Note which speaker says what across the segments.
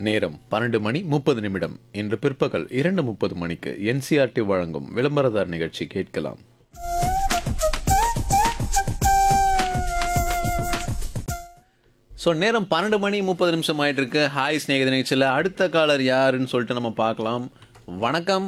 Speaker 1: நேரம் பன்னெண்டு மணி முப்பது நிமிடம் இன்று பிற்பகல் இரண்டு முப்பது மணிக்கு என்சிஆர்டி வழங்கும் விளம்பரதார் நிகழ்ச்சி கேட்கலாம் ஸோ நேரம் பன்னெண்டு மணி முப்பது நிமிஷம் ஆயிட்டு இருக்கு ஹாய் ஸ்நேகித நிகழ்ச்சியில் அடுத்த காலர் யாருன்னு சொல்லிட்டு நம்ம பார்க்கலாம் வணக்கம்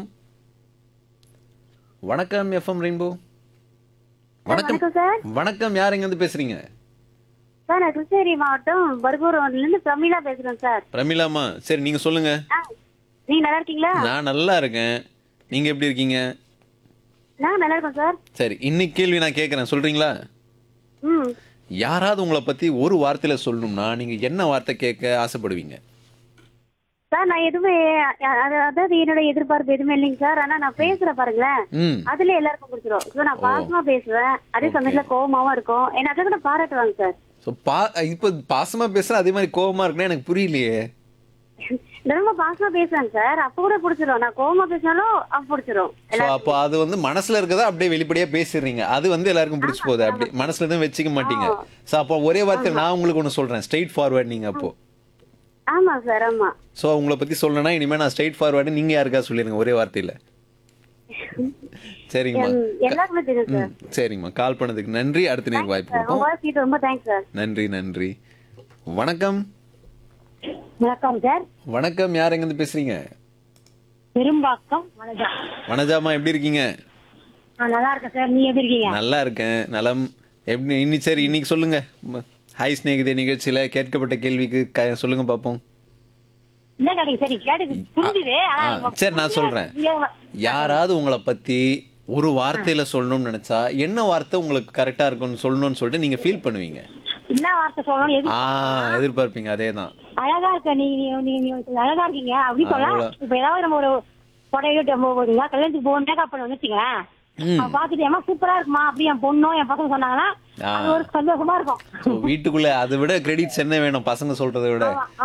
Speaker 1: வணக்கம் எஃப்எம் ரெயின்போ வணக்கம்
Speaker 2: வணக்கம் சார்
Speaker 1: வணக்கம் யார் எங்க இருந்து பேசுறீங்க
Speaker 2: சார் நான் கிருஷ்ணகிரி மாவட்டம் பர்கூர் இருந்து பிரமிளா பேசுறேன் சார்
Speaker 1: பிரமிளாமா சரி நீங்க சொல்லுங்க
Speaker 2: ஆ, நீங்க நல்லா இருக்கீங்களா
Speaker 1: நான் நல்லா இருக்கேன் நீங்க எப்படி இருக்கீங்க
Speaker 2: நான் நல்லா இருக்கோம் சார்
Speaker 1: சரி இன்னைக்கு கேள்வி நான் கேட்கறேன் சொல்றீங்களா
Speaker 2: ம்
Speaker 1: யாராவது உங்களை பத்தி ஒரு வார்த்தையில சொல்லணும்னா நீங்க என்ன வார்த்தை கேட்க ஆசைப்படுவீங்க
Speaker 2: சார் நான் எதுவுமே அ- அது- அதாவது என்னோட எதிர்பார்ப்பு எதுவுமே இல்லைங்க சார் ஆனா நான் பேசுறேன் பாருங்களேன்
Speaker 1: ம்
Speaker 2: அதுல எல்லாருக்கும் பிடிச்சிரும் So, நான் பாசமா பேசுவேன் அதே சமயத்துல கோவமாவும் இருக்கும் என்ன அதை கூட பாராட்டுவாங்க சார்
Speaker 1: ஸோ பா இப்போ பாசமா பேசுற அதே மாதிரி கோவமா இருக்குன்னா எனக்கு புரியலையே
Speaker 2: நான் ரொம்ப பாசமா பேசுவேன் சார் அப்ப கூட பிடிச்சிரும் நான் கோவமா பேசினாலும் அப்ப பிடிச்சிரும்
Speaker 1: ஸோ அப்போ அது வந்து மனசுல இருக்கதா அப்படியே வெளிப்படையா பேசிடுறீங்க அது வந்து எல்லாருக்கும் பிடிச்சி போகுது அப்படி மனசுல எதுவும் வச்சுக்க மாட்டீங்க ஸோ அப்போ ஒரே வார்த்தை நான் உங்களுக்கு ஒன்று சொல்றேன் ஸ்ட்ரைட் ஃபார்வர்ட் நீங்க அப்போ
Speaker 2: ஆமா சார் ஆமா
Speaker 1: ஸோ உங்களை பத்தி சொல்லணும்னா இனிமே நான் ஸ்ட்ரைட் ஃபார்வர்டு நீங்க யாருக்கா சொல்லிருங்க ஒரே வார்த்தையில சரிங்கம்மா
Speaker 2: ம், எல்லாருக்குமே தெரியும் சார்
Speaker 1: ம், சரிங்கம்மா கால் பண்ணதுக்கு நன்றி அடுத்த நேரம் வாய்ப்பு கொடுப்போம்
Speaker 2: உங்க வாய்ஸ் ரொம்ப தேங்க்ஸ் சார்
Speaker 1: நன்றி நன்றி வணக்கம்
Speaker 2: வணக்கம் சார்
Speaker 1: வணக்கம் யார் எங்கேருந்து பேசுறீங்க
Speaker 2: பெரும்பாக்கம் வணக்கம்
Speaker 1: வனஜாமா எப்படி இருக்கீங்க
Speaker 2: நல்லா இருக்கேன் சார் நீ எப்படி இருக்கீங்க
Speaker 1: நல்லா இருக்கேன் நலம் எப்படி இன்னி சரி இன்னைக்கு சொல்லுங்க ம- ஹாய் ஸ்நேகிதே நிகழ்ச்சியில கேட்கப்பட்ட கேள்விக்கு க- சொல்லுங்க பாப்போம்
Speaker 2: என்ன கிடைக்கும் சரி கேட்டு புரிஞ்சுது
Speaker 1: ஆ, சரி நான் சொல்றேன் யாராவது உங்களை பத்தி ஒரு வார்த்தையில சொல்லணும்னு நினைச்சா என்ன வார்த்தை உங்களுக்கு கரெக்டா இருக்கும்னு சொல்லணும்னு சொல்லிட்டு நீங்க ஃபீல் பண்ணுவீங்க
Speaker 2: என்ன வார்த்தை சொல்லணும் எது
Speaker 1: ஆ எதிர்பார்ப்பீங்க அதேதான்
Speaker 2: அழகா இருக்க நீ நீ நீ நீ அழகா இருக்கீங்க அப்படி சொல்லலாம்
Speaker 1: அவ்வளவு.
Speaker 2: இப்ப ஏதாவது நம்ம ஒரு புடவை போடுங்க கல்யாணத்துக்கு போக மேக்கப் பண்ண வந்துச்சுங்களேன்
Speaker 1: ம்.
Speaker 2: பாத்துட்டு ஏமா சூப்பரா இருக்குமா அப்படி என் பொண்ணும் என் பசங்க சொன்னாங்கன்னா
Speaker 1: ஆ.
Speaker 2: அது ஒரு சந்தோஷமா இருக்கும்
Speaker 1: So, வீட்டுக்குள்ள அதை விட கிரெடிட்ஸ் என்ன வேணும் பசங்க சொல்றதை விட